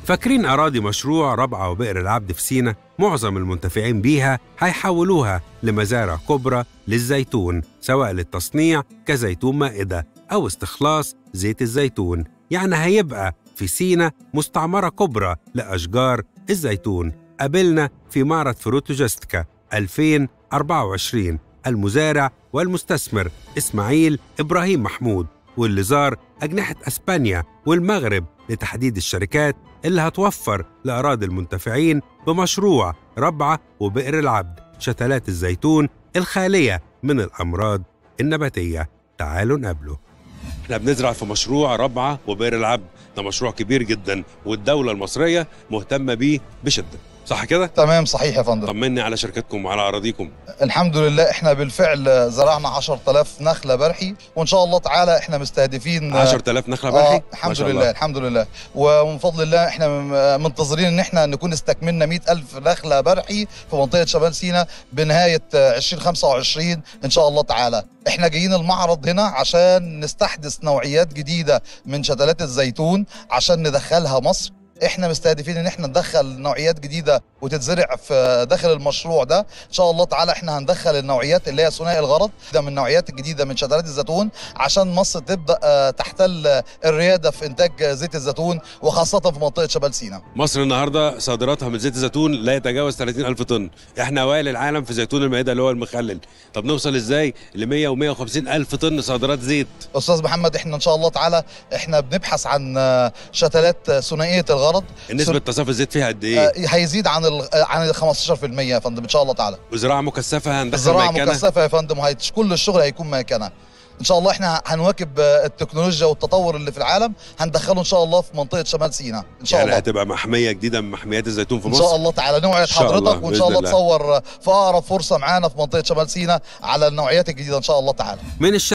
فاكرين أراضي مشروع ربعة وبئر العبد في سينا معظم المنتفعين بيها هيحولوها لمزارع كبرى للزيتون سواء للتصنيع كزيتون مائدة أو استخلاص زيت الزيتون يعني هيبقى في سينا مستعمرة كبرى لأشجار الزيتون قابلنا في معرض فروتوجستيكا 2024 المزارع والمستثمر إسماعيل إبراهيم محمود واللي زار أجنحة أسبانيا والمغرب لتحديد الشركات اللي هتوفر لأراضي المنتفعين بمشروع ربعة وبئر العبد شتلات الزيتون الخالية من الأمراض النباتية تعالوا نقابله احنا بنزرع في مشروع ربعة وبئر العبد ده مشروع كبير جدا والدولة المصرية مهتمة بيه بشدة صح كده؟ تمام صحيح يا فندم طمني على شركتكم وعلى أراضيكم الحمد لله احنا بالفعل زرعنا 10000 نخله برحي وان شاء الله تعالى احنا مستهدفين 10000 نخلة برحي آه الحمد لله الحمد لله ومن فضل الله احنا م- منتظرين ان احنا نكون استكملنا 100000 نخله برحي في منطقه شمال سيناء بنهايه آه، 2025 ان شاء الله تعالى احنا جايين المعرض هنا عشان نستحدث نوعيات جديده من شتلات الزيتون عشان ندخلها مصر احنا مستهدفين ان احنا ندخل نوعيات جديده وتتزرع في داخل المشروع ده ان شاء الله تعالى احنا هندخل النوعيات اللي هي ثنائي الغرض ده من النوعيات الجديده من شتلات الزيتون عشان مصر تبدا آه، تحتل الرياده في انتاج زيت الزيتون وخاصه في منطقه شمال سيناء مصر النهارده صادراتها من زيت الزيتون لا يتجاوز 30 ألف طن احنا اوائل العالم في زيتون المائده اللي هو المخلل طب نوصل ازاي ل 100 و 150 ألف طن صادرات زيت استاذ محمد احنا ان شاء الله تعالى احنا بنبحث عن آه، شتلات ثنائيه الغرض نسبه تصافي الزيت فيها قد ايه آه، هيزيد عن ال عن ال 15% يا فندم ان شاء الله تعالى وزراعه مكثفه هندخل الزراعه مكانه مكثفه يا فندم وهي كل الشغل هيكون مكانها ان شاء الله احنا هنواكب آه، التكنولوجيا والتطور اللي في العالم هندخله ان شاء الله في منطقه شمال سيناء ان شاء يعني الله هتبقى محميه جديده من محميات الزيتون في ان مصر شاء الله تعالى نوعد إن شاء الله، حضرتك وان شاء بإذن الله الله. تصور في اقرب فرصه معانا في منطقه شمال سيناء على النوعيات الجديده ان شاء الله تعالى من الش...